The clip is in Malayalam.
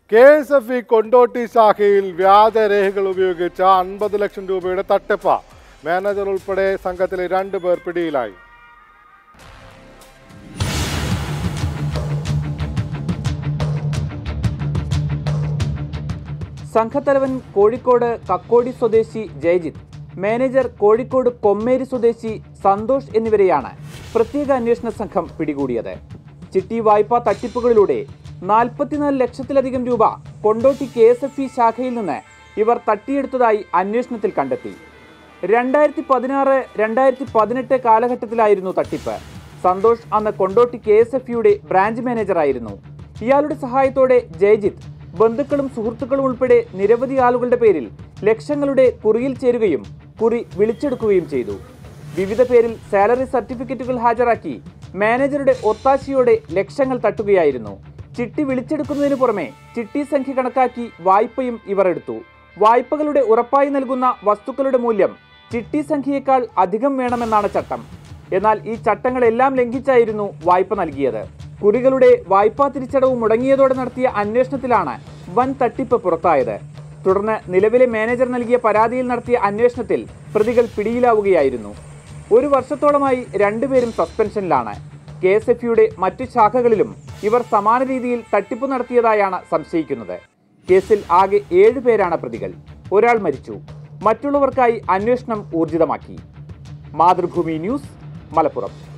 K S F E Kondotty ശാഖയിൽ വ്യാജരേഖകൾ ഉപയോഗിച്ച അൻപത് ലക്ഷം രൂപയുടെ തട്ടിപ്പ് മാനേജർ ഉൾപ്പെടെ സംഘത്തിലെ രണ്ട് പേർ പിടിയിലായി സംഘത്തലവൻ കോഴിക്കോട് കക്കോടി സ്വദേശി ജയജിത്ത് മാനേജർ കോഴിക്കോട് കൊമ്മേരി സ്വദേശി സന്തോഷ് എന്നിവരെയാണ് പ്രത്യേക അന്വേഷണ സംഘം പിടികൂടിയത് ചിട്ടി വായ്പാ തട്ടിപ്പുകളിലൂടെ നാൽപ്പത്തിനാല് ലക്ഷത്തിലധികം രൂപ Kondotty K S F E ശാഖയിൽ നിന്ന് ഇവർ തട്ടിയെടുത്തതായി അന്വേഷണത്തിൽ കണ്ടെത്തി രണ്ടായിരത്തി പതിനാറ് രണ്ടായിരത്തി പതിനെട്ട് കാലഘട്ടത്തിലായിരുന്നു തട്ടിപ്പ് സന്തോഷ് അന്ന് കൊണ്ടോട്ടി കെ എസ് എഫ് യുടെ ബ്രാഞ്ച് മാനേജറായിരുന്നു ഇയാളുടെ സഹായത്തോടെ ജയജിത്ത് ബന്ധുക്കളും സുഹൃത്തുക്കളും ഉൾപ്പെടെ നിരവധി ആളുകളുടെ പേരിൽ ലക്ഷങ്ങളുടെ കുറിയിൽ ചേരുകയും കുറി വിളിച്ചെടുക്കുകയും ചെയ്തു വിവിധ പേരിൽ സാലറി സർട്ടിഫിക്കറ്റുകൾ ഹാജരാക്കി മാനേജറുടെ ഒത്താശയോടെ ലക്ഷങ്ങൾ തട്ടുകയായിരുന്നു ചിട്ടി വിളിച്ചെടുക്കുന്നതിന് പുറമെ ചിട്ടി സംഖ്യ കണക്കാക്കി വായ്പയും ഇവർ എടുത്തു വായ്പകളുടെ ഉറപ്പായി നൽകുന്ന വസ്തുക്കളുടെ മൂല്യം ചിട്ടി സംഖ്യയേക്കാൾ അധികം വേണമെന്നാണ് ചട്ടം എന്നാൽ ഈ ചട്ടങ്ങളെല്ലാം ലംഘിച്ചായിരുന്നു വായ്പ നൽകിയത് കുറികളുടെ വായ്പാ തിരിച്ചടവ് മുടങ്ങിയതോടെ നടത്തിയ അന്വേഷണത്തിലാണ് വൻ തട്ടിപ്പ് പുറത്തായത് തുടർന്ന് നിലവിലെ മാനേജർ നൽകിയ പരാതിയിൽ നടത്തിയ അന്വേഷണത്തിൽ പ്രതികൾ പിടിയിലാവുകയായിരുന്നു ഒരു വർഷത്തോളമായി രണ്ടുപേരും സസ്പെൻഷനിലാണ് കെ എസ് എഫ് യുടെ മറ്റു ശാഖകളിലും ഇവർ സമാന രീതിയിൽ തട്ടിപ്പ് നടത്തിയതായാണ് സംശയിക്കുന്നത് കേസിൽ ആകെ ഏഴ് പേരാണ് പ്രതികൾ ഒരാൾ മരിച്ചു മറ്റുള്ളവർക്കായി അന്വേഷണം ഊർജിതമാക്കി മാതൃഭൂമി ന്യൂസ് മലപ്പുറം